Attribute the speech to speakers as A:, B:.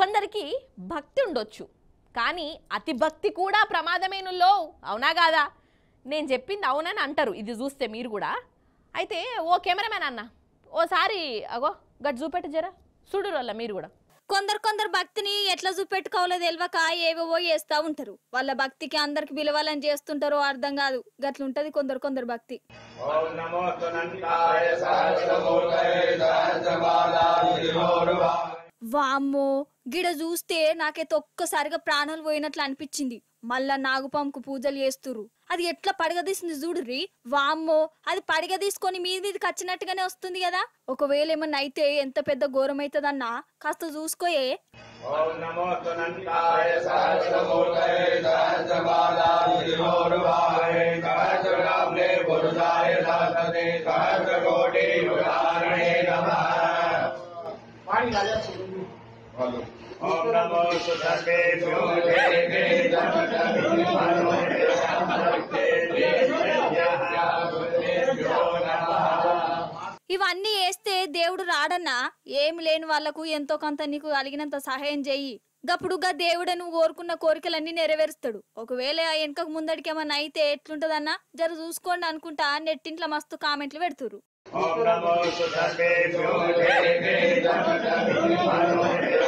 A: కొందరికి భక్తి ఉండొచ్చు కానీ అతి భక్తి కూడా ప్రమాదమేనుల్లో అవునా కాదా నేను చెప్పింది అవునని అంటారు ఇది చూస్తే మీరు కూడా అయితే ఓ కెమెరామెన్ అన్న ఓసారి అగో గట్ చూపెట్టు జరా చూడు వల్ల మీరు కూడా
B: కొందరు కొందరు భక్తిని ఎట్లా చూపెట్టుకోవాలో తెలియక ఏవేవో చేస్తా ఉంటారు వాళ్ళ భక్తికి అందరికి పిలవాలని చేస్తుంటారో అర్థం కాదు గట్లుంటది కొందరు కొందరు భక్తి
C: ఓం నమో సునంతాయ సహస్రమూర్తయే సహస్రపాదాభిర్భోరువా
B: వామ్మో గిడ చూస్తే నాకైతే ఒక్కసారిగా ప్రాణాలు పోయినట్లు అనిపించింది మళ్ళా నాగుపాముకు పూజలు చేస్తురు అది ఎట్లా పడగదీసింది చూడుర్రి వామ్మో అది పడగ తీసుకొని మీది మీదకి వచ్చినట్టుగానే వస్తుంది కదా ఒకవేళ ఏమన్నా అయితే ఎంత పెద్ద ఘోరం అవుతుందన్నా కాస్త చూసుకోయే
C: ఓం నమో సునంతాయ సహస్రమూర్తయే సహస్రపాదాభిర్భోరువాహే సహస్రనామ్నే పురుషాయ సహస్రతే సహస్రకోటి యుగారణే నమః ఓం నమో సుసర్వేభ్యో దేవేభ్యో నమః
B: ఇవన్నీ వేస్తే దేవుడు రాడన్నా ఏమి లేని వాళ్లకు ఎంతో కొంత నీకు కలిగినంత సహాయం చెయ్యి గప్పుడు గా దేవుడు నువ్వు కోరుకున్న కోరికలన్నీ నెరవేరుస్తాడు ఒకవేళ ఆ వెనకకు ముందడికి ఏమన్నా అయితే ఎట్లుంటదన్నా జర చూసుకోండి అనుకుంటా నెట్టింట్లో మస్తు కామెంట్లు పెడుతురు
C: ఓం నమో సుసర్వేభ్యో దేవేభ్యో